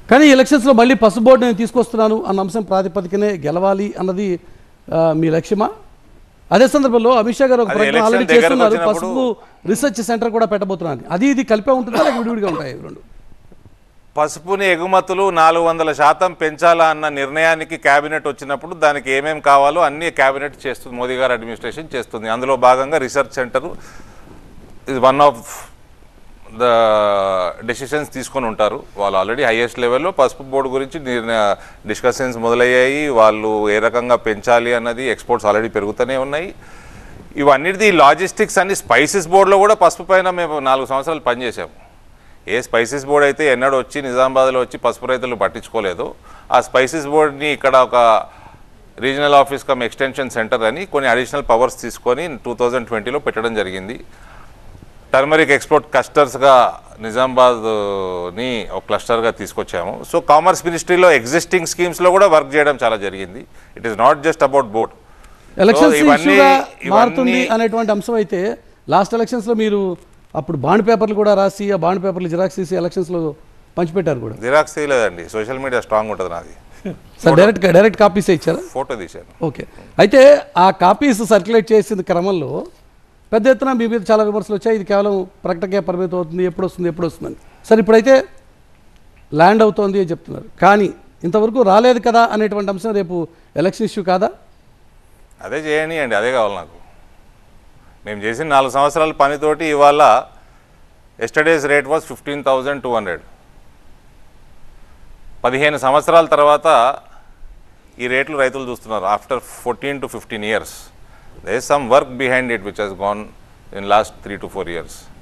కానీ ఈ ఎలక్షన్స్లో మళ్ళీ పసుపు బోర్డు నేను తీసుకొస్తున్నాను అన్న అంశం ప్రాతిపదికనే గెలవాలి అన్నది ఆ, మీ లక్ష్యమా అదే సందర్భంలో అమిత్ షా గారు ఒక అది ప్రకటన election ఆల్రెడీ దగ్గరకు చేస్తున్నారు వచ్చినప్పుడు- పసుపు రీసెర్చ్ సెంటర్ కూడా పెట్టబోతున్నాను అది ఇది కలిపే ఉంటుందా లేక విడివిడిగా ఉంటాయి ఇవి రెండు పసుపుని ఎగుమతులు నాలుగు వందల శాతం పెంచాలా అన్న నిర్ణయానికి కేబినెట్ వచ్చినప్పుడు దానికి ఏమేం కావాలో అన్ని కేబినెట్ చేస్తుంది మోదీ గారు అడ్మినిస్ట్రేషన్ చేస్తుంది అందులో భాగంగా రీసెర్చ్ సెంటర్ ఇది వన్ ఆఫ్ ద డెసిషన్స్ తీసుకొని ఉంటారు వాళ్ళు ఆల్రెడీ హైయెస్ట్ లెవెల్లో పసుపు బోర్డు గురించి డిస్కషన్స్ మొదలయ్యాయి వాళ్ళు ఏ రకంగా పెంచాలి అన్నది ఎక్స్పోర్ట్స్ ఆల్రెడీ పెరుగుతూనే ఉన్నాయి ఇవన్నిటిది లాజిస్టిక్స్ అన్ని స్పైసెస్ బోర్డులో కూడా పసుపు పైన మేము నాలుగు సంవత్సరాలు పనిచేసాము ఏ స్పైసెస్ బోర్డ్ అయితే ఎన్నడూ వచ్చి నిజామాబాద్లో వచ్చి పసుపు రైతులు పట్టించుకోలేదు ఆ స్పైసెస్ బోర్డ్ని ఇక్కడ ఒక regional office cum extension centre అని కొన్ని అడిషనల్ పవర్స్ తీసుకొని టూ థౌజండ్ ట్వంటీలో పెట్టడం జరిగింది టర్మరిక్ ఎక్స్పోర్ట్ క్లస్టర్స్గా నిజామాబాద్ని ఒక క్లస్టర్గా తీసుకొచ్చాము సో కామర్స్ మినిస్ట్రీలో ఎగ్జిస్టింగ్ స్కీమ్స్లో కూడా వర్క్ చేయడం చాలా జరిగింది it is not just about board elections ఇవన్నీ- ఇష్యూగా ఇవన్నీ- మారుతుంది అనేటువంటి అంశం అయితే లాస్ట్ ఎలక్షన్స్లో మీరు అప్పుడు బాండ్ పేపర్లు కూడా రాసి ఆ బాండ్ పేపర్లు జిరాక్స్ తీసి ఎలక్షన్స్లో పంచిపెట్టారు కూడా జిరాక్స్ తీయలేదండి సోషల్ మీడియా స్ట్రాంగ్ ఉంటుంది నాది సార్ డైరెక్ట్ డైరెక్ట్ కాపీసే ఇచ్చారా ఫోటో తీశాను ఓకే అయితే ఆ కాపీస్ సర్క్యులేట్ చేసిన క్రమంలో పెద్ద ఎత్తున మీ మీద చాలా విమర్శలు వచ్చాయి ఇది కేవలం ప్రకటనకే పరిమితం అవుతుంది ఎప్పుడు వస్తుంది ఎప్పుడు వస్తుందని సరే ఇప్పుడైతే ల్యాండ్ అవుతోంది అని చెప్తున్నారు కానీ ఇంతవరకు రాలేదు కదా అనేటువంటి అంశం రేపు ఎలక్షన్ ఇష్యూ కాదా అదే చేయని అండి అదే కావాలి నాకు మేము చేసిన నాలుగు సంవత్సరాల పనితోటి ఇవాళ yesterday's rate was fifteen thousand two hundred పదిహేను సంవత్సరాల తర్వాత ఈ రేట్లు రైతులు చూస్తున్నారు after fourteen to fifteen years they some work behind it which he's gone in last three to four years